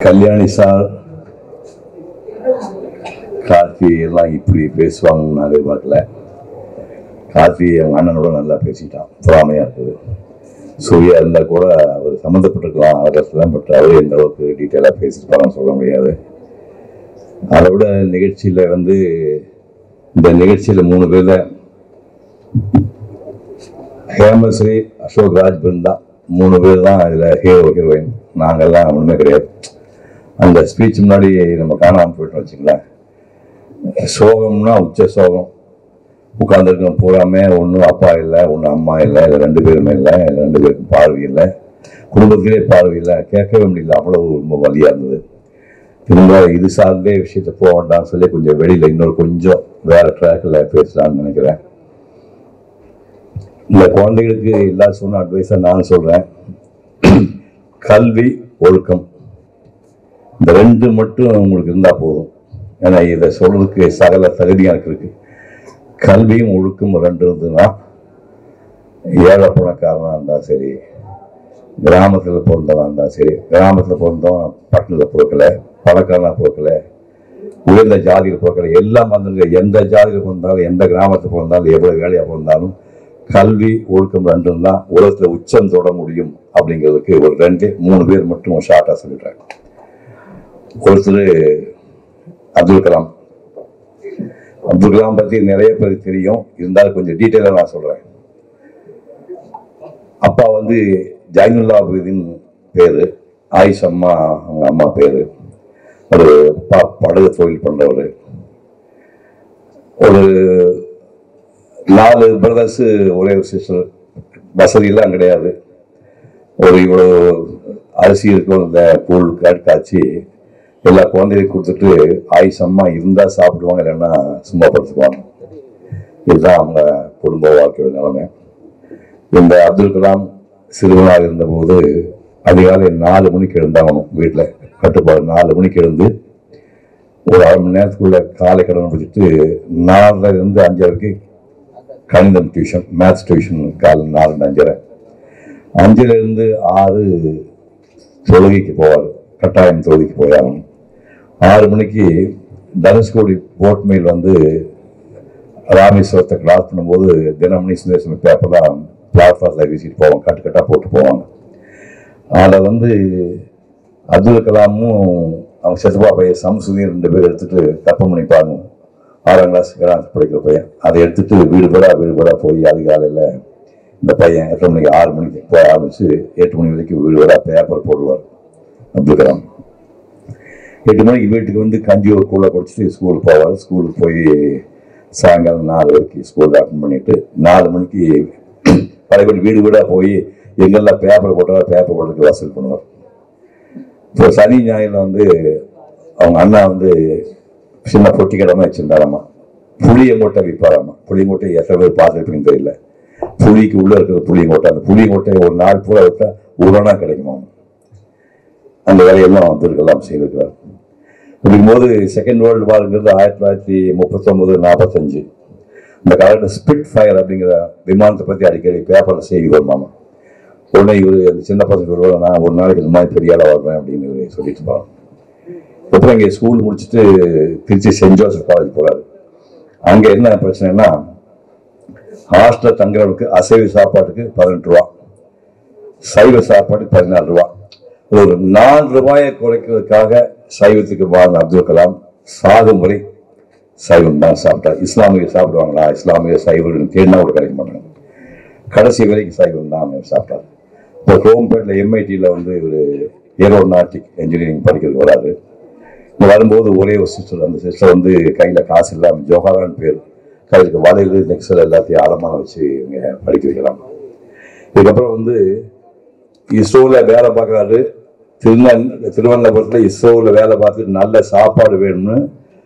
Kalyani sir Karthi எல்லாம் இப்படி பேசுவாங்கன்னு நான் எதிர்பார்க்கல கார்த்தி அவங்க அண்ணனோட நல்லா பேசிட்டான் பொறாமையாக இருக்குது சூர்யா இருந்தால் கூட அவர் சம்மந்தப்பட்டிருக்கலாம் அவருக்கு தான் பட் அவர் எந்த அளவுக்கு டீட்டெயிலாக பேசியிருப்பாங்கன்னு சொல்ல முடியாது அதை விட நிகழ்ச்சியில் வந்து இந்த நிகழ்ச்சியில் மூணு பேர் தான் ஹேமஸ்ரீ அசோக் ராஜ் பிருந்தா மூணு பேர் தான் இதில் ஹீரோ ஹீரோயின் நாங்கள்லாம் ஒன்றுமே கிடையாது அந்த ஸ்பீச் முன்னாடி நம்ம காணாமல் போயிட்டோம் வச்சுங்களேன் சோகம்னா உச்ச சோகம் உட்காந்துருக்கோம் பூராமே ஒன்றும் அப்பா இல்லை ஒன்றும் அம்மா இல்லை இல்லை ரெண்டு பேருமே இல்லை இல்லை ரெண்டு பேருக்கும் பார்வை இல்லை குடும்பத்திலே பார்வை இல்லை கேட்கவே முடியல அவ்வளவு ரொம்ப வலியாக இருந்தது திரும்ப இது சார்ந்தே விஷயத்த போக வேண்டாம்னு சொல்லி கொஞ்சம் வெளியில் இன்னொரு கொஞ்சம் வேற ட்ராக்கில் பேசலாம்னு நினைக்கிறேன் இந்த குழந்தைகளுக்கு எல்லாரும் சொன்ன அட்வைஸை நான் சொல்கிறேன் கல்வி ஒழுக்கம் இந்த ரெண்டு மட்டும் உங்களுக்கு இருந்தால் போதும் ஏன்னா இதை சொல்றதுக்கு சகல தகுதியாக இருக்கு கல்வியும் ஒழுக்கம் ரெண்டு இருந்ததுன்னா ஏழை பணக்காரனாக இருந்தால் சரி கிராமத்தில் பிறந்தவனா இருந்தால் சரி கிராமத்தில் பிறந்தவன் பட்டணத்தில் பிறக்கல பணக்காரனாக பிறக்கல உயர்ந்த ஜாதியில் பிறக்கல எல்லாம் வந்துங்க எந்த ஜாதியில் பிறந்தாலும் எந்த கிராமத்தில் பிறந்தாலும் எவ்வளோ வேலையாக பிறந்தாலும் கல்வி ஒழுக்கம் ரெண்டும் தான் உலகத்தில் உச்சம் தொட முடியும் அப்படிங்கிறதுக்கு ஒரு ரெண்டு மூணு பேர் மட்டும் ஷார்ட்டாக சொல்லிடுறாங்க ஒருத்தர் அப்துல் கலாம் அப்துல் கலாம் பற்றி நிறைய பேருக்கு தெரியும் இருந்தாலும் கொஞ்சம் டீட்டெயிலாக நான் சொல்கிறேன் அப்பா வந்து ஜைனுல்லா அபுதீன் பேர் ஆயிஷ் அம்மா அவங்க அம்மா பேர் ஒரு ப படகு தொழில் பண்ணுறவர் ஒரு நாலு பிரதர்ஸு ஒரே ஒரு சிஸ்டர் வசதியெல்லாம் கிடையாது ஒரு இவ்வளோ அரிசி இருக்கும் இந்த கூழ் காட் காய்ச்சி எல்லா குழந்தைகளுக்கும் கொடுத்துட்டு ஆயுஷ் அம்மா இருந்தால் சாப்பிடுவாங்க இல்லைன்னா சும்மா படுத்துக்குவாங்க இதுதான் அவங்க குடும்ப வாழ்க்கையோட நிலைமை இந்த அப்துல் கலாம் சிறுவனாக இருந்தபோது அதிகாலை நாலு மணிக்கு எழுந்தாகணும் வீட்டில் கட்டுப்பாடு நாலு மணிக்கு எழுந்து ஒரு அரை மணி நேரத்துக்குள்ள காலை கடன் முடிச்சுட்டு நாலரை இருந்து அஞ்சரைக்கு கணிதம் டியூஷன் மேத்ஸ் டியூஷன் காலை நாலு அஞ்சரை அஞ்சுல இருந்து ஆறு தொழுகைக்கு போவார் கட்டாயம் தொழுகைக்கு போயாகணும் ஆறு மணிக்கு தனுஷ்கோடி போட் மெயில் வந்து ராமேஸ்வரத்தை கிராஸ் பண்ணும்போது தினமணி சந்தேசம் பேப்பர்லாம் பிளாட்ஃபார்மில் வீசிட்டு போவாங்க கட்டு கட்டாக போட்டு போவாங்க அதில் வந்து அப்துல் கலாமும் அவங்க செத்துப்பா பையன் சம்சுதீன் ரெண்டு பேர் எடுத்துட்டு தப்பம் பண்ணிப்பாங்க ஆறாம் கிளாஸ் ஏழாம் படிக்கிற பையன் அதை எடுத்துட்டு வீடு வீடா வீடு வீடா போய் அதிகாலையில் இந்த பையன் எத்தனை மணிக்கு ஆறு மணிக்கு போய் ஆரம்பிச்சு எட்டு மணி வரைக்கும் வீடு வீடா பேப்பர் போடுவார் அப்துல் கலாம் எட்டு மணிக்கு வீட்டுக்கு வந்து கஞ்சி ஒரு கூழ குடிச்சிட்டு ஸ்கூலுக்கு போவார் ஸ்கூலுக்கு போய் சாயங்காலம் நாலு வரைக்கும் ஸ்கூலில் அட்டன் பண்ணிட்டு நாலு மணிக்கு பழையபடி வீடு வீடாக போய் எங்கெல்லாம் பேப்பர் போட்டாலும் பேப்பர் போட்டுக்கு வசூல் பண்ணுவார் இப்போ சனி ஞாயிறு வந்து அவங்க அண்ணா வந்து சின்ன பொட்டி கடமை வச்சிருந்தாராமா புளிய மூட்டை விற்பாராமா புளி மூட்டை எத்தனை பேர் பார்த்துருப்பீங்கன்னு தெரியல புளிக்கு உள்ள இருக்கிற புளி மூட்டை அந்த புளி மூட்டை ஒரு நாள் பூரா விற்றா உரணா கிடைக்குமா அந்த வேலையெல்லாம் அப்துல் கலாம் செய்திருக்கிறார் அப்படிங்கும்போது செகண்ட் வேர்ல்டு வார்ங்கிறது ஆயிரத்தி தொள்ளாயிரத்தி முப்பத்தொன்பது நாற்பத்தஞ்சு இந்த காலத்தில் ஸ்பிட் ஃபயர் அப்படிங்கிற விமானத்தை பற்றி அடிக்கடி பேப்பரில் செய்தி வருமாமா உடனே இவர் அந்த சின்ன பசங்க சொல்லுவாங்க நான் ஒரு நாளைக்கு இந்த மாதிரி பெரிய ஆளாக வருவேன் அப்படின்னு இவரு சொல்லிட்டு இருப்பாங்க அப்புறம் இங்கே ஸ்கூல் முடிச்சுட்டு திருச்சி சென்ட் ஜோசப் காலேஜ் போறாரு அங்கே என்ன பிரச்சனைனா ஹாஸ்டலில் தங்குறவனுக்கு அசைவ சாப்பாட்டுக்கு பதினெட்டு ரூபா சைவ சாப்பாட்டுக்கு பதினாலு ரூபா ஒரு நாலு ரூபாயை குறைக்கிறதுக்காக சைவத்துக்கு வாழ்ந்த அப்துல் கலாம் சாகும் வரை சைவம் தான் சாப்பிட்டார் இஸ்லாமிய சாப்பிடுவாங்களா இஸ்லாமிய சைவம் தேடினா கூட கிடைக்க மாட்டாங்க கடைசி வரைக்கும் சைவம் தான் அவர் சாப்பிட்டார் இப்போ குரோம்பேட்டில் எம்ஐடியில் வந்து இவர் ஏரோநாட்டிக் இன்ஜினியரிங் படிக்கிறதுக்கு வராரு இங்க வரும்போது ஒரே ஒரு சிஸ்டர் அந்த சிஸ்டர் வந்து கையில் காசு இல்லாமல் ஜோஹாரான் பேர் கையில் வளையல் நெக்ஸல் எல்லாத்தையும் ஆழமான வச்சு இவங்க படிக்க வைக்கலாம் இதுக்கப்புறம் வந்து இஸ்ரோவில் வேலை பார்க்குறாரு திருநன் திருவனந்தபுரத்தில் இஸ்ரோவில் வேலை பார்த்துட்டு நல்ல சாப்பாடு வேணும்னு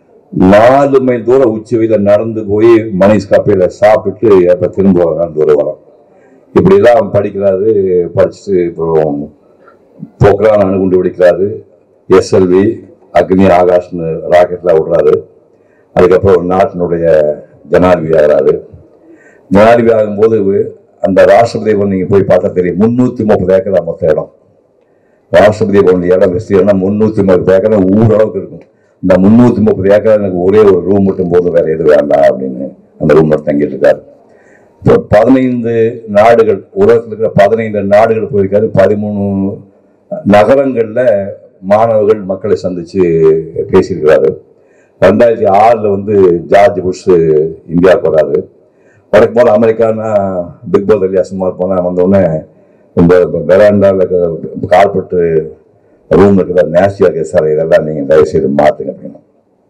நாலு மைல் தூரம் உச்சி வெயில நடந்து போய் மணிஷ் கப்பையில் சாப்பிட்டுட்டு அப்போ திரும்ப நடந்து வருவாராம் இப்படிலாம் படிக்கிறாரு படிச்சுட்டு அப்புறம் போக்ரான் அணுகுண்டு வெடிக்கிறாரு எஸ்எல்வி அக்னி ஆகாஷ்னு ராக்கெட்ல விடுறாரு அதுக்கப்புறம் நாட்டினுடைய ஜனாதிபதி ஆகிறாரு ஜனாதிபதி ஆகும்போது அந்த ராஷ்டிரபதி பவன் நீங்க போய் பார்த்தா தெரியும் முன்னூத்தி முப்பது ஏக்கர் மொத்த இடம் ராஷ்டிரபதி பவன் இடம் விஸ்தீர்னா முந்நூற்றி முப்பது ஏக்கர் ஊரளவுக்கு இருக்கும் இந்த முந்நூற்றி முப்பது ஏக்கர் எனக்கு ஒரே ஒரு ரூம் மட்டும் போதும் வேற எதுவும் வேண்டாம் அப்படின்னு அந்த ரூம் மட்டும் தங்கிட்டு இருக்காரு இப்போ பதினைந்து நாடுகள் உலகத்தில் இருக்கிற பதினைந்து நாடுகள் போயிருக்காரு பதிமூணு நகரங்கள்ல மாணவர்கள் மக்களை சந்திச்சு பேசியிருக்கிறாரு ரெண்டாயிரத்தி ஆறில் வந்து ஜார்ஜ் புஷ் இந்தியாவுக்கு வராரு வடக்கு போல அமெரிக்கானா பிக் பாஸ் இல்லையா சும்மா போனால் வந்தோடனே இந்த வெராண்டாவில் கார்பெட்டு ரூம் இருக்கிற நேசியாக இருக்கு சார் இதெல்லாம் நீங்கள் தயவு செய்து மாற்றுங்க அப்படின்னு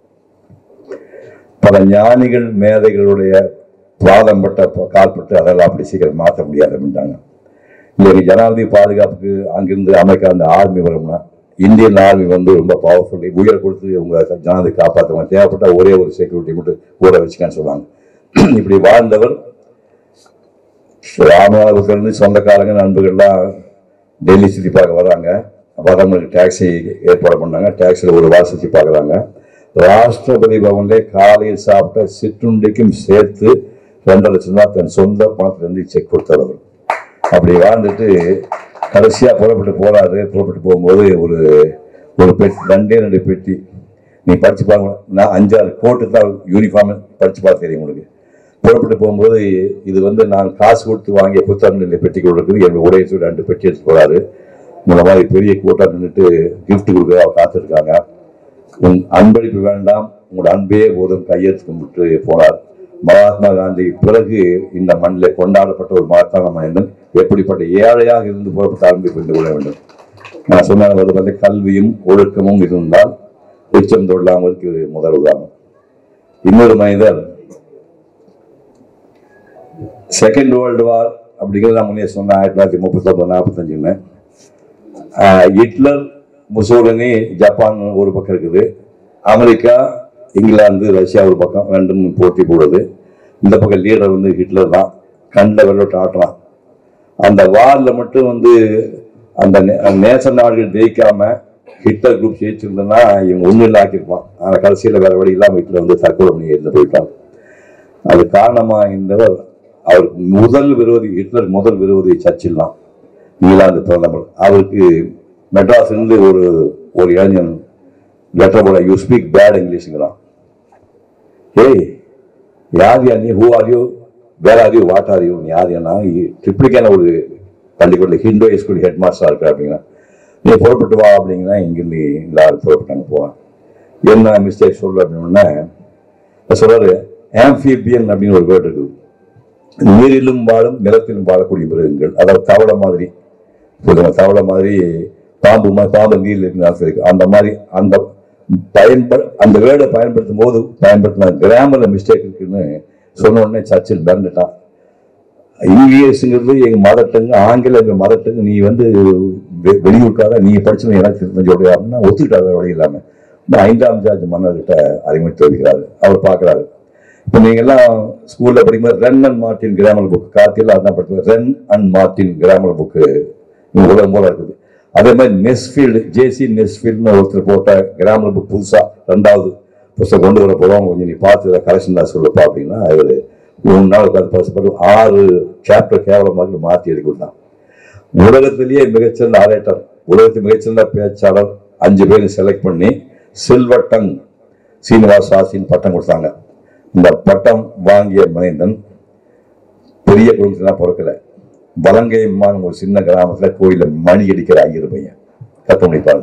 பல ஞானிகள் மேதைகளுடைய பாதம்பட்ட கால்பட்டு அதெல்லாம் அப்படி சீக்கிரம் மாற்ற முடியாது அப்படின்ட்டாங்க இல்லை எங்கள் ஜனாதிபதி பாதுகாப்புக்கு அங்கிருந்து அமெரிக்கா அந்த ஆர்மி வரும்னா இந்தியன் ஆர்மி வந்து ரொம்ப பவர்ஃபுல் உயிரை கொடுத்து உங்க ஜனாதிபதி காப்பாற்றுவாங்க தேவைப்பட்ட ஒரே ஒரு செக்யூரிட்டி மட்டும் கூட வச்சுக்கான்னு சொல்லுவாங்க இப்படி வாழ்ந்தவர் ராமநாதபுரத்துலேருந்து சொந்தக்காரங்க நண்பர்கள்லாம் டெல்லி சுற்றி பார்க்க வராங்க வரவங்களுக்கு டாக்ஸி ஏற்பாடு பண்ணாங்க டாக்ஸியில் ஒரு வாரம் சுற்றி பார்க்குறாங்க ராஷ்டிரபதி பவன்லே காலையில் சாப்பிட்ட சிற்றுண்டிக்கும் சேர்த்து ரெண்டு லட்சம் ரூபாய் தன் சொந்த பணத்திலேருந்து செக் கொடுத்தார் அவர் அப்படி வாழ்ந்துட்டு கடைசியாக புறப்பட்டு போறாரு புறப்பட்டு போகும்போது ஒரு ஒரு பெட்டி ரெண்டே ரெண்டு பெட்டி நீ படிச்சு பாருங்க நான் அஞ்சாறு கோட்டு தான் யூனிஃபார்ம் படிச்சு பார்த்து தெரியும் உங்களுக்கு புறப்பட்டு போகும்போது இது வந்து நான் காசு கொடுத்து வாங்கிய புத்தகங்கள் இந்த பெட்டி கொடுக்குறது என்னோட உடைய சொல்லி ரெண்டு பெட்டி எடுத்து போறாரு இந்த மாதிரி பெரிய கூட்டம் நின்றுட்டு gift கொடுக்க அவ காத்திருக்காங்க உன் அன்பளிப்பு வேண்டாம் உங்களோட அன்பே போதும் கையெழுத்து கும்பிட்டு போனார் மகாத்மா காந்தி பிறகு இந்த மண்ணில் கொண்டாடப்பட்ட ஒரு மகத்தான மனிதன் எப்படிப்பட்ட ஏழையாக இருந்து புறப்பட்ட அன்பை புரிந்து கொள்ள வேண்டும் நான் சொன்ன வந்து கல்வியும் ஒழுக்கமும் இருந்தால் உச்சம் தொழாமலுக்கு இது முதல் உதாரணம் இன்னொரு மனிதர் செகண்ட் வேர்ல்டு வார் அப்படிங்கிறது நான் முன்னே சொன்னேன் ஆயிரத்தி தொள்ளாயிரத்தி முப்பத்தொம்பது நாற்பத்தஞ்சுன்னு ஹிட்லர் முசோலினி ஜப்பான் ஒரு பக்கம் இருக்குது அமெரிக்கா இங்கிலாந்து ரஷ்யா ஒரு பக்கம் ரெண்டும் போட்டி போடுது இந்த பக்கம் லீடர் வந்து ஹிட்லர் தான் கண்ணில் வெள்ளோட்டு ஆட்டுறான் அந்த வாரில் மட்டும் வந்து அந்த நே- நேச நாடுகள் ஜெயிக்காம ஹிட்லர் குரூப் ஜெயிச்சிருந்ததுன்னா இவங்க ஒன்றும் இல்லை ஆக்கியிருப்பான் ஆனால் கடைசியில் வேற வழி இல்லாமல் ஹிட்லர் வந்து தற்கொலை பண்ணி இருந்து போயிட்டான் அது காரணமா இருந்தவர் அவர் முதல் விரோதி ஹிட்லர் முதல் விரோதி சர்ச்சில் தான் இங்கிலாந்து பிரதமர் அவருக்கு மெட்ராஸ் இருந்து ஒரு ஒரு இளைஞன் லெட்டர் போட யூ ஸ்பீக் பேட் இங்கிலீஷ்ங்கிறான் ஏய் யார் யா நீ who are you where are you what are you நீ யார் ஏன்னா ட்ரிப்ளிக்கான ஒரு பள்ளிக்கூடத்தில் ஹிண்டோ ஸ்கூல் ஹெட் மாஸ்டராக இருக்க அப்படின்னா நீ புறப்பட்டு வா அப்படிங்கன்னா இங்கிருந்து இந்த ஆள் புறப்பட்டாங்க போகிறான் என்ன மிஸ்டேக் சொல்ல அப்படின்னா சொல்றாரு ஆம்பிபியன் அப்படின்னு ஒரு வேர்டு இருக்குது நீரிலும் வாழும் நிலத்திலும் வாழக்கூடிய மிருகங்கள் அதாவது தவளை மாதிரி சொல்லுங்க தவளை மாதிரி பாம்பு மாதிரி பாம்பு நீரில் இருக்கு இருக்கு அந்த மாதிரி அந்த பயன்ப அந்த வேர்டை பயன்படுத்தும் போது பயன்படுத்தின கிராமர்ல மிஸ்டேக் இருக்குன்னு சொன்ன உடனே சர்ச்சில் பிறந்துட்டான் இங்கிலீஷுங்கிறது எங்க மதர் டங்கு ஆங்கிலம் எங்க மதர் டங்கு நீ வந்து வெ- வெளியூர்க்கார நீ படிச்சு எனக்கு தெரிஞ்சு சொல்றியா அப்படின்னா ஒத்துக்கிட்டாரு வேற வழி இல்லாம இந்த ஐந்தாம் ஜார்ஜ் மன்னர்கிட்ட அறிமுகத்தை வைக்கிறாரு அவர் பார்க்கறாரு இப்போ நீங்க எல்லாம் ஸ்கூல்ல படிக்கும்போது Wren and Martin grammar book கார்த்தியில் அதான் படிப்போம் Wren and Martin grammar book உலகம் போல இருக்குது அதே மாதிரி நெஸ்ஃபீல்டு ஜேசி நெஸ்ஃபீல்ட்னு ஒருத்தர் போட்ட கிராமர் புக் புதுசா ரெண்டாவது புத்தகம் கொண்டு வர போறோம் கொஞ்சம் நீ பார்த்து கரெக்ஷன் தான் சொல்லப்பா அப்படின்னா அவர் மூணு நாள் உட்காந்து பரிசுப்பட்டு ஆறு சாப்டர் கேவலமாக மாற்றி எழுதி கொடுத்தான் உலகத்திலேயே மிகச்சிறந்த ஆரேட்டர் உலகத்தில் மிகச்சிறந்த பேச்சாளர் அஞ்சு பேரை செலக்ட் பண்ணி சில்வர் டங் சீனிவாஸ் ராசின்னு பட்டம் கொடுத்தாங்க இந்த பட்டம் வாங்கிய மனிதன் பெரிய குடும்பத்துல பிறக்கல வலங்கையம்மான் ஒரு சின்ன கிராமத்துல கோயில மணி அடிக்கிற ஐயர் பையன் கத்த முடிப்பாங்க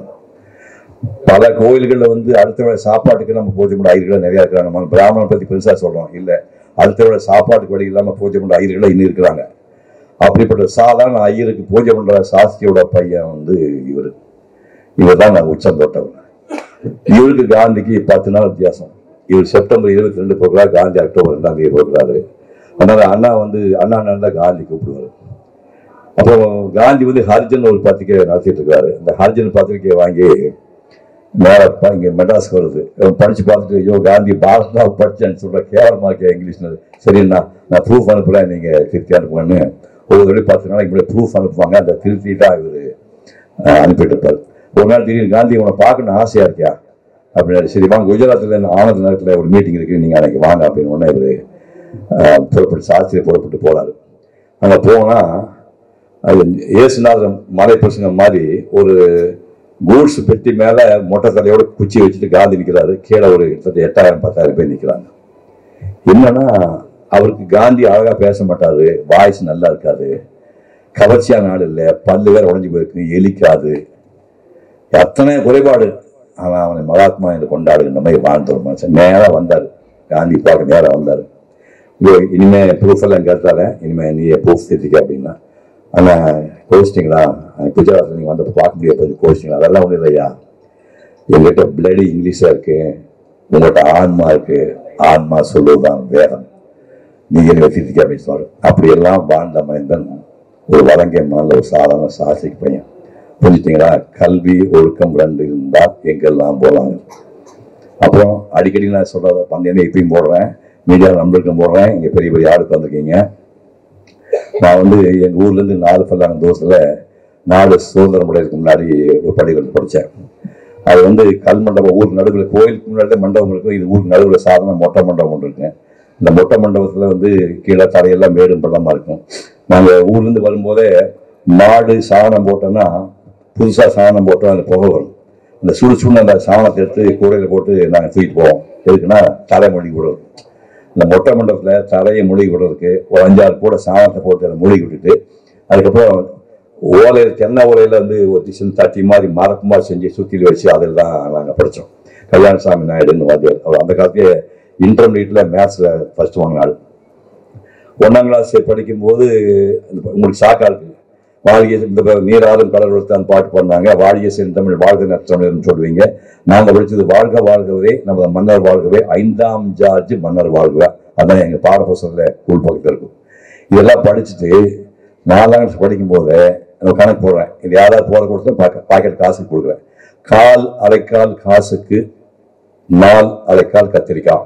பல கோயில்கள்ல வந்து அடுத்த வேளை சாப்பாட்டுக்கு நம்ம பூஜை பண்ண ஐயர்கள் நிறைய இருக்கிறாங்க நம்ம பிராமணன் பத்தி பெருசா சொல்றோம் இல்ல அடுத்த வேளை சாப்பாட்டுக்கு வழி இல்லாம பூஜை பண்ற ஐயர்கள் இன்னும் இருக்கிறாங்க அப்படிப்பட்ட சாதாரண ஐயருக்கு பூஜை பண்ற சாஸ்திரியோட பையன் வந்து இவர் இவர் தான் நான் உச்சம் தொட்டவர் இவருக்கு காந்திக்கு பத்து நாள் வித்தியாசம் இவர் செப்டம்பர் இருபத்தி ரெண்டு போகிறார் காந்தி அக்டோபர் ரெண்டாம் தேதி போகிறாரு அதனால அண்ணா வந்து அண்ணா அண்ணா தான் காந்தி கூப்பிடுவாரு அப்போ காந்தி வந்து ஹரிஜன் ஒரு பத்திரிக்கை நடத்திட்டு இருக்காரு இந்த ஹரிஜன் பத்திரிக்கையை வாங்கி நேரப்பா இங்க மெட்ராஸ்க்கு வருது இவன் படிச்சு பார்த்துட்டு ஐயோ காந்தி பாரத்னா படிச்சேன்னு சொல்ற கேவலமா இருக்கே இங்கிலீஷ்னு சரிண்ணா நான் ப்ரூஃப் அனுப்புறேன் நீங்க திருத்தி அனுப்புங்கன்னு ஒவ்வொரு தடவை பத்து நாளைக்கு முன்னாடி ப்ரூஃப் அனுப்புவாங்க அந்த திருத்தி தான் இவர் அனுப்பிட்டு இருப்பார் ஒரு நாள் திடீர்னு காந்தி உன்னை பார்க்கணும் ஆசையா இருக்கியா அப்படின்னு சரி வாங்க குஜராத்தில் ஆனந்த நேரத்தில் ஒரு மீட்டிங் இருக்கு நீங்க அன்னைக்கு வாங்க அப்படின்னு உடனே இவர் புறப்பட்டு சாஸ்திரி புறப்பட்டு போறாரு அங்க போனா அது இயேசுநாதன் மலை பசங்க மாதிரி ஒரு கூட்ஸ் பெட்டி மேல மொட்டை தலையோட குச்சி வச்சுட்டு காந்தி நிற்கிறாரு கீழே ஒரு கிட்டத்தட்ட எட்டாயிரம் பத்தாயிரம் பேர் நிற்கிறாங்க என்னன்னா அவருக்கு காந்தி அழகா பேச மாட்டாரு வாய்ஸ் நல்லா இருக்காது கவர்ச்சியான நாடு இல்லை பல்லு வேற உடஞ்சி போயிருக்கு எலிக்காது அத்தனை குறைபாடு ஆனா அவனை மகாத்மா என்று கொண்டாடுகின்ற மாதிரி வாழ்ந்த ஒரு மனுஷன் நேரா வந்தாரு காந்தி பார்க்க நேரா வந்தாரு ஐயோ இனிமே ப்ரூஃப் எல்லாம் கேட்டால இனிமே நீ ப்ரூஃப் தெரிஞ்சுக்க அப்படின்னா ஆனா கோச்சிட்டிங்களா குஜராத்தில் நீங்க வந்தப்போ பார்க்க முடியாது கோச்சிட்டிங்களா அதெல்லாம் ஒன்றும் இல்லையா எங்கிட்ட பிளடி இங்கிலீஷா இருக்கு உங்கள்கிட்ட ஆன்மா இருக்கு ஆன்மா சொல்லுவதுதான் வேதம் நீ என்ன சித்திக்க அப்படின்னு சொன்னாரு அப்படியெல்லாம் வாழ்ந்த மனிதன் ஒரு வழங்கிய மனதில் ஒரு சாதாரண சாசிக்கு பையன் புரிஞ்சுட்டீங்களா கல்வி ஒழுக்கம் ரெண்டு இருந்தால் எங்கெல்லாம் போகலாங்க அப்புறம் அடிக்கடி நான் சொல்றத பந்தயம் இப்பயும் போடுறேன் மீடியா நம்பருக்கும் போடுறேன் இங்க பெரிய பெரிய ஆளுக்கு வந்திருக்கீங்க நான் வந்து எங்க ஊர்ல இருந்து நாலு பல்லாங்க தூரத்துல நாடு சுதந்திரம் அடைறதுக்கு முன்னாடி ஒரு பள்ளிக்கூடத்தில் படித்தேன் அது வந்து கல் மண்டபம் ஊர் நடுவில் கோயிலுக்கு முன்னாடி மண்டபம் இருக்கும் இது ஊர் நடுவில் சாதாரண மொட்டை மண்டபம் ஒன்று இருக்கு இந்த மொட்டை மண்டபத்தில் வந்து கீழே தரையெல்லாம் மேடும் பள்ளமா இருக்கும் நாங்கள் ஊர்லேருந்து வரும்போதே மாடு சாணம் போட்டோன்னா புதுசாக சாணம் போட்டோம் அந்த புகை வரும் அந்த சுடு சுடு அந்த சாணத்தை எடுத்து கூடையில் போட்டு நாங்கள் தூக்கிட்டு போவோம் எதுக்குன்னா தலை மொழி விடுறது இந்த மொட்டை மண்டபத்தில் தலையை மொழி விடுறதுக்கு ஒரு அஞ்சாறு கூட சாணத்தை போட்டு அதை மொழி விட்டுட்டு அதுக்கப்புறம் ஓலையில் தென்னை ஓலையில் வந்து ஒரு டிசன் தட்டி மாதிரி மரப்பு மாதிரி செஞ்சு சுற்றில வச்சு அதில் தான் நாங்கள் படித்தோம் கல்யாணசாமி நாயுடுன்னு வாத்தியார் அவர் அந்த காலத்திலே இன்டர்மீடியட்டில் மேத்ஸில் ஃபர்ஸ்ட் வாங்கினாள் ஒன்றாம் கிளாஸ் படிக்கும்போது இந்த- உங்களுக்கு சாக்கா இருக்கு வாழிய இந்த ப- நீராறும் கடல் வளர்த்தான் பாட்டு பண்ணாங்க வாழிய செந்தமிழ் வாழ்க நற்றமிழ்னு சொல்லுவீங்க நாங்க படிச்சது வாழ்க வாழ்கவே நம்ம மன்னர் வாழ்கவே ஐந்தாம் ஜார்ஜ் மன்னர் வாழ்க அதான் எங்க பாட புத்தகத்துல ஸ்கூல் பக்கத்தில் இருக்கும் இதெல்லாம் படிச்சுட்டு நாலாம் கிளாஸ் படிக்கும் போது நான் கணக்கு போடுறேன் இது யாராவது போட கொடுத்தா பாக்கெட் காசுக்கு கொடுக்குறேன் கால் அரைக்கால் காசுக்கு நால் அரைக்கால் கத்திரிக்காய்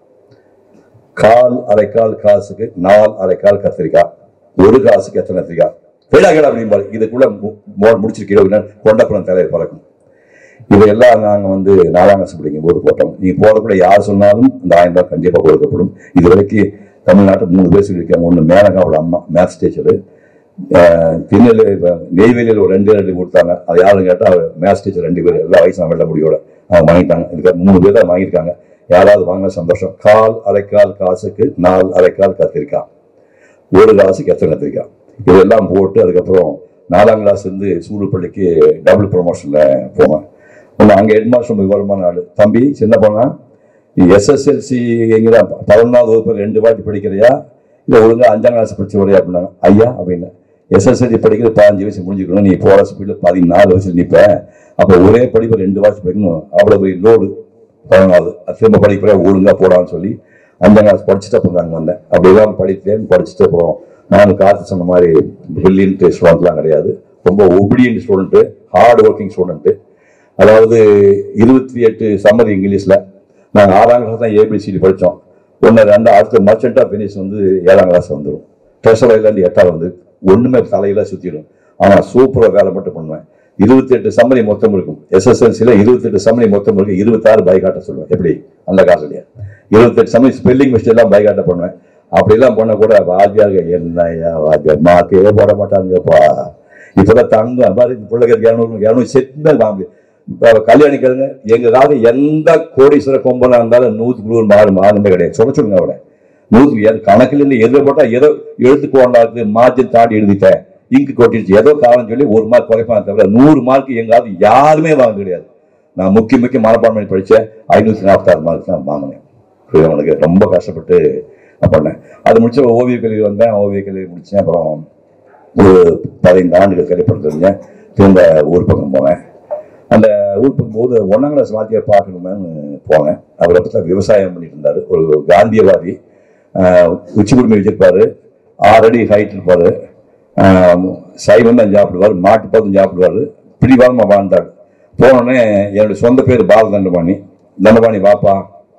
கால் அரைக்கால் காசுக்கு நால் அரைக்கால் கத்திரிக்காய் ஒரு காசுக்கு எத்தனை கத்திரிக்காய் விடாகடா அப்படிம்பாரு இதுக்குள்ள மு- மோ- முடிச்சிருக்கீங்க கொண்டப்புறம் தலையை பறக்கும் இதையெல்லாம் நாங்கள் வந்து நாலாம் கிளாஸ் படிக்கும் போது போட்டோம் நீ போடக்கூட யார் சொன்னாலும் இந்த ஆயிரம் ரூபாய் கண்டிப்பாக கொடுக்கப்படும் இது வரைக்கும் தமிழ்நாட்டில் மூணு பேர் சொல்லியிருக்காங்க ஒன்று மேனகாவோட அம்மா மேத்ஸ் டீச்சரு திருநெல்வேலி இப்ப நெய்வேலியில் ஒரு ரெண்டு ரெண்டு கொடுத்தாங்க அது யாரும் கேட்டால் மேத்ஸ் டீச்சர் ரெண்டு பேர் எல்லா வயசு வெள்ள முடியோட அவங்க வாங்கிட்டாங்க இதுக்கு மூணு பேர் தான் வாங்கியிருக்காங்க யாராவது வாங்கின சந்தோஷம் கால் அரைக்கால் காசுக்கு நாலு அரைக்கால் கத்திரிக்காய் ஒரு கிளாஸுக்கு எத்தனை கத்திரிக்காய் இதெல்லாம் போட்டு அதுக்கப்புறம் நாலாம் கிளாஸ் இருந்து சூடு பள்ளிக்கு டபுள் ப்ரொமோஷனில் போனேன் ஒன்று அங்கே ஹெட் மாஸ்டர் விவரமான ஆள் தம்பி சின்ன பொண்ணா நீ எஸ்எஸ்எல்சி எங்கே பதினொன்றாவது வகுப்பு ரெண்டு வாட்டி படிக்கிறியா இல்லை ஒழுங்கா அஞ்சாம் கிளாஸ் படிச்சு வரையா அப்படின்னாங்க ஐயா அப்படின்னு எஸ்எஸ்எல்சி படிக்கிறது பதினஞ்சு வயசு முடிஞ்சுக்கணும் நீ போகிற ஸ்பீடில் பதினாலு வயசுல நிற்ப அப்போ ஒரே படிப்பு ரெண்டு வாட்சி படிக்கணும் அவ்வளோ பெரிய லோடு பதினாலு அது திரும்ப படிக்கிற ஒழுங்கா போடான்னு சொல்லி அஞ்சாம் கிளாஸ் படிச்சுட்டு அப்புறம் நாங்கள் வந்தேன் அப்படிதான் படித்தேன் படிச்சுட்டு அப்புறம் நான் காத்து சொன்ன மாதிரி பிரில்லியன்ட் ஸ்டூடெண்ட்லாம் கிடையாது ரொம்ப obedient student hard working student அதாவது இருபத்தி எட்டு சம்மதி இங்கிலீஷில் நாங்கள் ஆறாம் கிளாஸ் தான் ஏபிசிடி படித்தோம் ஒன்று ரெண்டு அடுத்து மர்ச்சன்ட் ஆஃப் ஃபினிஷ் வந்து ஏழாம் கிளாஸ் வந்துடும் ட்ரெஷரைலேருந்து எட்டாவது வந்து ஒன்றுமே தலையில சுற்றிடும் ஆனால் சூப்பராக வேலை மட்டும் பண்ணுவேன் இருபத்தி எட்டு சம்மதி மொத்தம் இருக்கும் எஸ்எஸ்எல்சியில் இருபத்தி எட்டு சம்மதி மொத்தம் இருக்கும் இருபத்தாறு பைகாட்ட சொல்லுவேன் எப்படி அந்த காசுலையே இருபத்தெட்டு சம்மதி ஸ்பெல்லிங் மிஸ்டேக் எல்லாம் பைகாட்ட பண்ணுவேன் அப்படிலாம் பண்ண கூட வாத்தியார்கள் என்னையா வாத்தியார் மார்க்கே போட மாட்டாங்கப்பா இப்பதான் தங்கம் பாரு இந்த பிள்ளைங்க இரநூறு இரநூறு செட்டு வாங்க இப்ப கல்யாணி கேளுங்க எங்க காலம் எந்த கோடீஸ்வர கொம்பனா இருந்தாலும் நூற்றுக்கு நூறு மாறு மாறுமே கிடையாது சொல்ல சொல்லுங்க அவளை நூற்றுக்கு எது கணக்குல இருந்து எதிர போட்டா ஏதோ எழுத்து கோண்டாக்கு மார்ஜின் தாண்டி எழுதிட்டேன் இங்கு கொட்டிடுச்சு ஏதோ காலம் சொல்லி ஒரு மார்க் குறைப்பான தவிர நூறு மார்க் எங்காவது யாருமே வாங்க கிடையாது நான் முக்கிய முக்கிய மனப்பான்மை பண்ணி படிச்சேன் ஐநூற்றி நாற்பத்தாறு மார்க் தான் வாங்கினேன் புரியுதா உனக்கு ரொம்ப கஷ்டப்பட்டு நான் பண்ணேன் அது முடிச்ச ஓவிய கல்வி வந்தேன் ஓவிய கல்வி முடிச்சேன் அப்புறம் ஒரு பதினைந்து ஆண்டுகள் திரைப்படத்தில் திரும்ப ஊர் பக்கம் போனேன் அந்த ஊர் பக்கம் போது ஒன்றாம் கிளாஸ் வாத்தியார் பார்க்கணுமேனு போனேன் அவர் பக்கத்தில் விவசாயம் பண்ணிட்டு இருந்தார் ஒரு காந்தியவாதி ஆஹ், உச்சி குடும்பம் வச்சிருப்பாரு ஆறு அடி ஹைட் இருப்பாரு ஆஹ், சைவம் தான் சாப்பிடுவார் மாட்டு பாதும் சாப்பிடுவார் பிடிவாதமாக வாழ்ந்தார் போனோடனே என்னுடைய சொந்த பேர் பால தண்டபாணி தண்டபாணி வாப்பா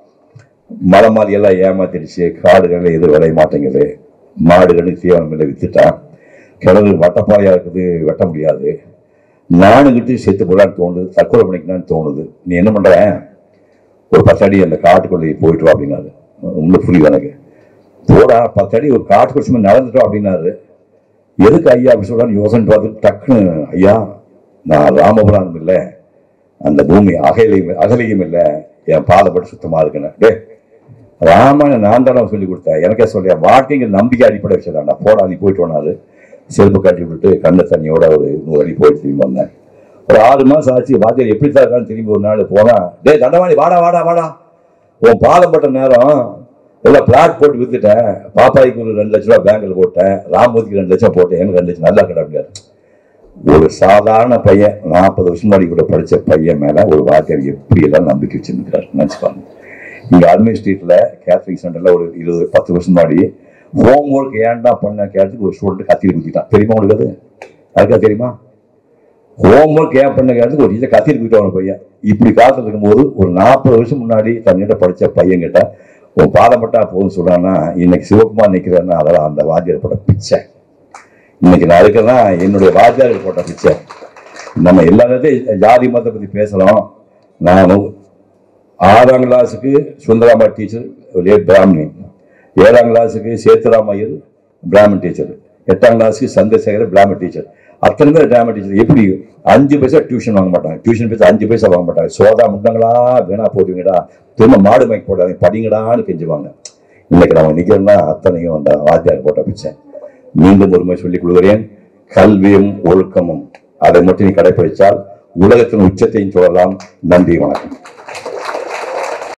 மலை மாதிரி எல்லாம் ஏமாத்திடுச்சு காடுகள் எதுவும் விளைய மாட்டேங்குது மாடுகளுக்கு தீவனம் இல்லை வித்துட்டான் கிணறு வட்டப்பாறையா இருக்குது வெட்ட முடியாது நானுங்கிட்டு செத்து போடான்னு தோணுது தற்கொலை பண்ணிக்கலான்னு தோணுது நீ என்ன பண்ற ஒரு பத்தடி அந்த காட்டுக்குள்ளே போயிட்டு வா அப்படின்னாரு ஒன்றும் புரியுது எனக்கு போடா பத்தடி ஒரு காட்டுக்குள்ள சும்மா நடந்துட்டோம் அப்படின்னாரு எதுக்கு ஐயா அப்படி சொல்றான்னு யோசனை பார்த்து டக்குன்னு ஐயா நான் ராமபுராணம் இல்லை அந்த பூமி அகலையும் அகலையும் இல்லை என் பாதப்பட்டு சுத்தமா இருக்குன்னு டே ராமனை நான் தானே சொல்லி கொடுத்தேன் எனக்கே சொல்லியா வாழ்க்கைங்க நம்பிக்கை அடிப்படை வச்சதாண்டா போடா நீ போயிட்டு வந்தாரு செருப்பு கட்டி விட்டு கண்ணு தண்ணியோட ஒரு நூறு அடி போயிட்டு திரும்பி வந்தேன் ஒரு ஆறு மாசம் ஆச்சு வாத்தியார் எப்படி தான் இருக்கான்னு திரும்பி ஒரு நாள் போனா டேய் தண்டவாணி வாடா வாடா வாடா உன் பாதம் பட்ட நேரம் எல்லாம் பிளாட் போட்டு வித்துட்டேன் பாப்பாய்க்கு ஒரு ரெண்டு லட்ச ரூபா பேங்க்ல போட்டேன் ராமூர்த்திக்கு ரெண்டு லட்சம் போட்டேன் எனக்கு ரெண்டு லட்சம் நல்லா கடை அப்படியாரு ஒரு சாதாரண பையன் நாற்பது வருஷம் முன்னாடி கூட படிச்ச பையன் மேல ஒரு வாத்தியார் எப்படி எல்லாம் நம்பிக்கை வச்சிருக்கிறார் நினைச்சுப்பாங்க இங்க அட்மின் ஸ்ட்ரீட்ல கேத்ரிக் சென்டர்ல ஒரு இருபது பத்து வருஷம் முன்னாடி ஹோம் ஒர்க் ஏன்டா பண்ண கேட்டதுக்கு ஒரு ஸ்டூடெண்ட் கத்திரி குத்திட்டான் தெரியுமா உங்களுக்கு அது அதுக்கா தெரியுமா ஹோம் ஒர்க் ஏன் பண்ண கேட்டதுக்கு ஒரு இதை கத்திரி குத்திட்டான் பையன் இப்படி காலத்துல இருக்கும்போது ஒரு நாற்பது வருஷம் முன்னாடி தன்னிட்ட படிச்ச பையன் கிட்ட உன் பாதம் பட்டா போதும் சொல்றான்னா இன்னைக்கு சிவகுமார் நிக்கிறேன்னா அதெல்லாம் அந்த வாத்தியார் போட்ட பிச்சை இன்னைக்கு நான் இருக்கிறதா என்னுடைய வாத்தியார் போட்ட பிச்சை நம்ம எல்லா நேரத்தையும் ஜாதி மதத்தை பத்தி பேசுறோம் நான் ஆறாம் கிளாஸுக்கு சுந்தராமா டீச்சர் லேட் பிராமணி ஏழாம் கிளாஸுக்கு சேத்துராம் ஐயர் பிராமன் டீச்சர் எட்டாம் கிளாஸுக்கு சந்திரசேகர் பிராமன் டீச்சர் அத்தனை பேர் பிராமன் டீச்சர் எப்படி அஞ்சு பைசா டியூஷன் வாங்க மாட்டாங்க டியூஷன் பைசா அஞ்சு பைசா வாங்க மாட்டாங்க சோதா முண்டங்களா வீணா போடுவீங்கடா திரும்ப மாடு மைக் போடாதீங்க படிங்கடான்னு கெஞ்சுவாங்க இன்னைக்கு நம்ம நிக்கிறோம்னா அத்தனையும் அந்த வாத்தியார் போட்ட பிச்சை மீண்டும் ஒரு முறை சொல்லிக் கொள்கிறேன் கல்வியும் ஒழுக்கமும் அதை மட்டும் நீ கடைபிடித்தால் உலகத்தின் உச்சத்தையும் சொல்லலாம் நன்றி வணக்கம்